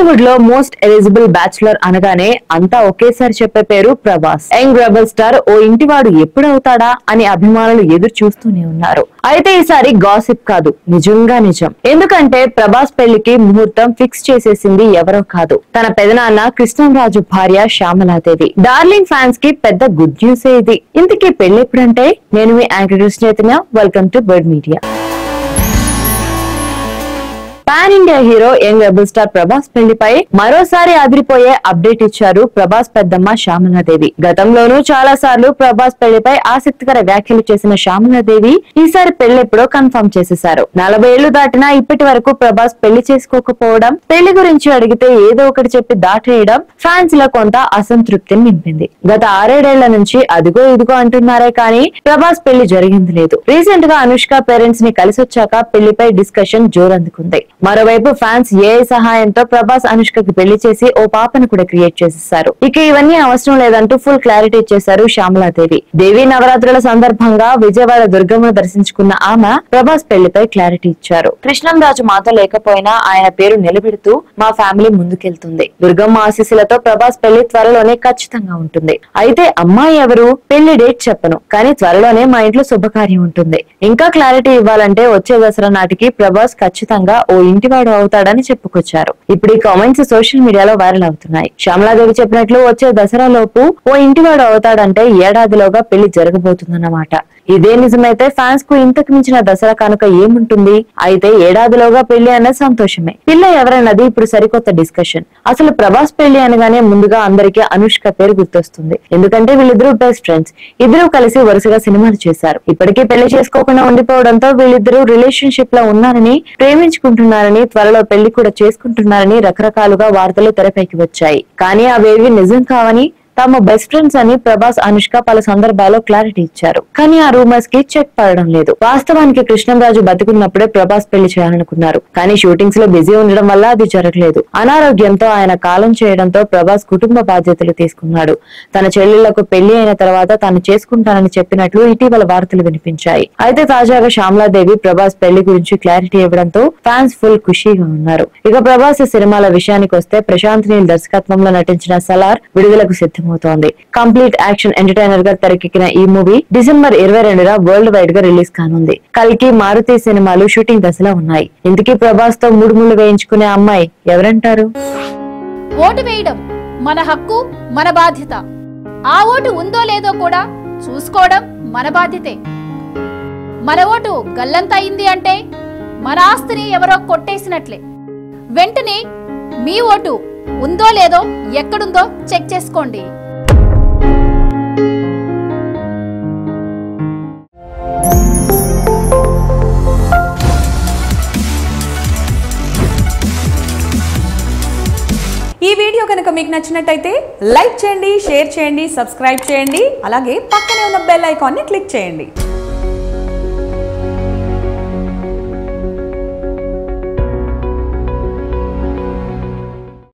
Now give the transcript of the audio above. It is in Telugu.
టాలీవుడ్ లో మోస్ట్ ఎలిజిబుల్ బ్యాచులర్ అనగానే అంతా ఒకేసారి చెప్పే పేరు ప్రభాస్ యంగ్ రెబల్ స్టార్ ఓ ఇంటివాడు ఎప్పుడు అవుతాడా అని అభిమానులు ఎదురు చూస్తూనే ఉన్నారు అయితే ఈసారి గాసిప్ కాదు నిజంగా నిజం ఎందుకంటే ప్రభాస్ పెళ్లికి ముహూర్తం ఫిక్స్ చేసేసింది ఎవరో కాదు తన పెదనాన్న కృష్ణంరాజు భార్య శ్యామలాదేవి డార్లింగ్ ఫ్యాన్స్ కి పెద్ద గుడ్ న్యూస్ ఇది ఇంతకీ పెళ్లి ఎప్పుడంటే నేను మీ anchor Krishna Chaitanya welcome to Bird media pan India hero young rebel star Prabhas పెళ్లిపై మరోసారి అదిరిపోయే అప్డేట్ ఇచ్చారు ప్రభాస్ పెద్దమ్మ శ్యామలాదేవి గతంలోనూ చాలా సార్లు ప్రభాస్ పెళ్లిపై ఆసక్తికర వ్యాఖ్యలు చేసిన శ్యామలాదేవి ఈసారి పెళ్లెప్పుడో కన్ఫర్మ్ చేసేశారు నలభై ఏళ్లు దాటినా ఇప్పటి వరకు ప్రభాస్ పెళ్లి చేసుకోకపోవడం పెళ్లి గురించి అడిగితే ఏదో ఒకటి చెప్పి దాటేయడం ఫ్యాన్స్ లో కొంత అసంతృప్తిని నింపింది గత ఆరేడేళ్ల నుంచి అదిగో ఇదిగో అంటున్నారే కానీ ప్రభాస్ పెళ్లి జరిగింది లేదు రీసెంట్ గా అనుష్క పేరెంట్స్ ని కలిసొచ్చాక పెళ్లిపై డిస్కషన్ జోరందుకుంది మరోవైపు ఫ్యాన్స్ ఏ సహాయంతో ప్రభాస్ అనుష్కకి పెళ్లి చేసి ఓ పాపను కూడా క్రియేట్ చేసేసారు ఇక ఇవన్నీ అవసరం లేదంటూ ఫుల్ క్లారిటీ ఇచ్చేశారు శ్యామలాదేవి దేవి నవరాత్రుల సందర్భంగా విజయవాడ దుర్గమ్మను దర్శించుకున్న ఆమె ప్రభాస్ పెళ్లిపై క్లారిటీ ఇచ్చారు కృష్ణంరాజు మాతో లేకపోయినా ఆయన పేరు నిలబెడుతూ మా ఫ్యామిలీ ముందుకెళ్తుంది దుర్గమ్మ ఆశీస్సులతో ప్రభాస్ పెళ్లి త్వరలోనే ఖచ్చితంగా ఉంటుంది అయితే అమ్మాయి ఎవరు పెళ్లి డేట్ చెప్పను కానీ త్వరలోనే మా ఇంట్లో శుభకార్యం ఉంటుంది ఇంకా క్లారిటీ ఇవ్వాలంటే వచ్చే దసరా నాటికి ప్రభాస్ ఖచ్చితంగా ఓ ఇంటివాడు అవుతాడని చెప్పుకొచ్చారు ఇప్పుడు ఈ కామెంట్స్ సోషల్ మీడియాలో వైరల్ అవుతున్నాయి శ్యామలాదేవి చెప్పినట్లు వచ్చే దసరా లోపు ఓ ఇంటివాడు అవుతాడంటే ఏడాదిలోగా పెళ్లి జరగబోతుందన్నమాట ఇదే నిజమైతే ఫ్యాన్స్ కు ఇంతకు మించిన దసరా కానుక ఏముంటుంది అయితే ఏడాదిలోగా పెళ్లి అన్న సంతోషమే పిల్ల ఎవరన్నది ఇప్పుడు సరికొత్త డిస్కషన్ అసలు ప్రభాస్ పెళ్లి అనగానే ముందుగా అందరికీ అనుష్క పేరు గుర్తొస్తుంది ఎందుకంటే వీళ్ళిద్దరూ బెస్ట్ ఫ్రెండ్స్ ఇద్దరు కలిసి వరుసగా సినిమాలు చేశారు ఇప్పటికీ పెళ్లి చేసుకోకుండా ఉండిపోవడంతో వీళ్ళిద్దరూ రిలేషన్షిప్ లో ఉన్నారని ప్రేమించుకుంటున్నారని త్వరలో పెళ్లి కూడా చేసుకుంటున్నారని రకరకాలుగా వార్తలు తెరపైకి వచ్చాయి కానీ అవేవి నిజం కావని తమ బెస్ట్ ఫ్రెండ్స్ అని ప్రభాస్ అనుష్క పలు సందర్భాల్లో క్లారిటీ ఇచ్చారు కానీ ఆ రూమర్స్ కి చెక్ పడడం లేదు వాస్తవానికి కృష్ణంరాజు బతుకున్నప్పుడే ప్రభాస్ పెళ్లి చేయాలనుకున్నారు కానీ షూటింగ్స్ లో బిజీ ఉండడం వల్ల అది జరగలేదు అనారోగ్యంతో ఆయన కాలం చేయడంతో ప్రభాస్ కుటుంబ బాధ్యతలు తీసుకున్నాడు తన చెల్లెళ్లకు పెళ్లి అయిన తర్వాత తాను చేసుకుంటానని చెప్పినట్లు ఇటీవల వార్తలు వినిపించాయి అయితే తాజాగా శ్యామలాదేవి ప్రభాస్ పెళ్లి గురించి క్లారిటీ ఇవ్వడంతో ఫ్యాన్స్ ఫుల్ ఖుషీగా ఉన్నారు ఇక ప్రభాస్ సినిమాల విషయానికి వస్తే ప్రశాంత్ నీల్ దర్శకత్వంలో నటించిన సలార్ విడుదలకు సిద్ధమవుతోంది కంప్లీట్ యాక్షన్ ఎంటర్టైనర్ గా తెరకెక్కిన ఈ మూవీ డిసెంబర్ ఇరవై రెండున వరల్డ్ వైడ్ గా రిలీజ్ కానుంది కల్కి మారుతి సినిమాలు షూటింగ్ దశలో ఉన్నాయి ఇంతకీ ప్రభాస్ తో మూడు ముళ్ళు వేయించుకునే అమ్మాయి ఎవరంటారు ఓటు వేయడం మన హక్కు మన బాధ్యత ఆ ఓటు ఉందో లేదో కూడా చూసుకోవడం మన బాధ్యతే మన ఓటు గల్లంత అయింది అంటే మన ఆస్తిని ఎవరో కొట్టేసినట్లే వెంటనే మీ ఓటు ఉందో లేదో ఎక్కడుందో చెక్ చేసుకోండి ఈ వీడియో కనుక మీకు నచ్చినట్టయితే లైక్ చేయండి షేర్ చేయండి సబ్స్క్రైబ్ చేయండి అలాగే పక్కనే ఉన్న బెల్ ఐకాన్ని క్లిక్ చేయండి